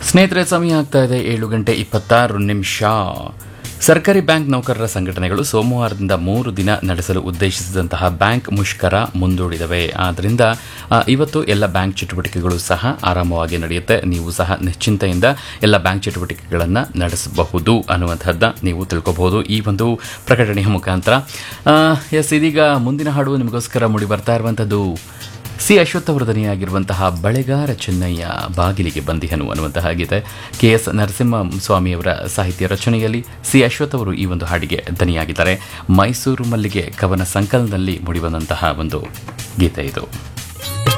ಸ್ನೇಹಿತರೆ ಸಮಯ ಆಗ್ತಾ ಇದೆ ಏಳು ಗಂಟೆ ಇಪ್ಪತ್ತಾರು ನಿಮಿಷ ಸರ್ಕಾರಿ ಬ್ಯಾಂಕ್ ನೌಕರರ ಸಂಘಟನೆಗಳು ಸೋಮವಾರದಿಂದ ಮೂರು ದಿನ ನಡೆಸಲು ಉದ್ದೇಶಿಸಿದಂತಹ ಬ್ಯಾಂಕ್ ಮುಷ್ಕರ ಮುಂದೂಡಿದವೆ ಆದ್ದರಿಂದ ಆ, ಇವತ್ತು ಎಲ್ಲ ಬ್ಯಾಂಕ್ ಚಟುವಟಿಕೆಗಳು ಸಹ ಆರಾಮವಾಗಿ ನಡೆಯುತ್ತೆ ನೀವು ಸಹ ನಿಶ್ಚಿಂತೆಯಿಂದ ಎಲ್ಲ ಬ್ಯಾಂಕ್ ಚಟುವಟಿಕೆಗಳನ್ನು ನಡೆಸಬಹುದು ಅನ್ನುವಂಥದ್ದನ್ನ ನೀವು ತಿಳ್ಕೊಬಹುದು ಈ ಒಂದು ಪ್ರಕಟಣೆಯ ಮುಖಾಂತರ ಎಸ್ ಇದೀಗ ಮುಂದಿನ ಹಾಡು ನಿಮಗೋಸ್ಕರ ಮೂಡಿ ಬರ್ತಾ ಇರುವಂಥದ್ದು ಸಿ ಅಶ್ವಥ್ ಅವರ ದನಿಯಾಗಿರುವಂತಹ ಬಳೆಗಾರ ಚೆನ್ನಯ್ಯ ಬಾಗಿಲಿಗೆ ಬಂದಿಹನು ಅನ್ನುವಂತಹ ಗೀತೆ ಕೆ ಎಸ್ ನರಸಿಂಹ ಸ್ವಾಮಿಯವರ ಸಾಹಿತ್ಯ ರಚನೆಯಲ್ಲಿ ಸಿ ಅಶ್ವಥ್ ಅವರು ಈ ಒಂದು ಹಾಡಿಗೆ ದನಿಯಾಗಿದ್ದಾರೆ ಮೈಸೂರು ಮಲ್ಲಿಗೆ ಕವನ ಸಂಕಲನದಲ್ಲಿ ಮೂಡಿಬಂದಂತಹ ಒಂದು ಗೀತೆ ಇದು